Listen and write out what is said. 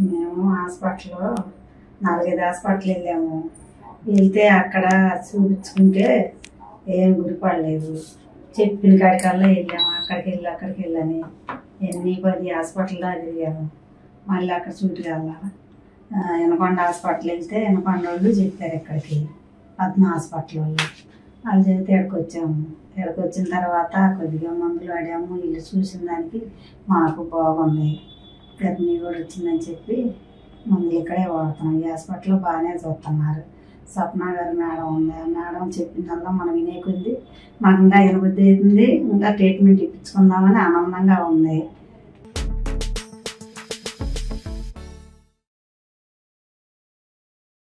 మేము హాస్పిటల్లో నాలుగైదు హాస్పిటల్ వెళ్ళాము వెళ్తే అక్కడ చూపించుకుంటే ఏం గురిపడలేదు చెప్పిన కాడికల్లా వెళ్ళాము అక్కడికి వెళ్ళి అక్కడికి వెళ్ళని ఎన్ని పది హాస్పిటల్లో తిరిగాము మళ్ళీ అక్కడ చూటు కల్లా ఎనకొండ హాస్పిటల్ వెళ్తే ఎనకొండ వాళ్ళు చెప్పారు ఇక్కడికి పద్మ హాస్పిటల్ వాళ్ళు వాళ్ళు చెబితే ఇక్కడికి వచ్చాము ఇక్కడికి వచ్చిన తర్వాత కొద్దిగా మందులు వాడాము ఇల్లు చూసిన దానికి మాకు బాగుంది గర్భిణీ కూడా వచ్చిందని చెప్పి మందులు ఇక్కడే వాడుతున్నాం ఈ హాస్పిటల్లో బాగానే చూస్తున్నారు స్వప్న గారు మేడం ఉంది ఆ మేడం చెప్పిందల్లా మనం వినే కొద్ది మనకు ఇంకా ఎనబుద్ధి అవుతుంది ఇంకా ట్రీట్మెంట్ ఇప్పించుకుందామని ఆనందంగా ఉంది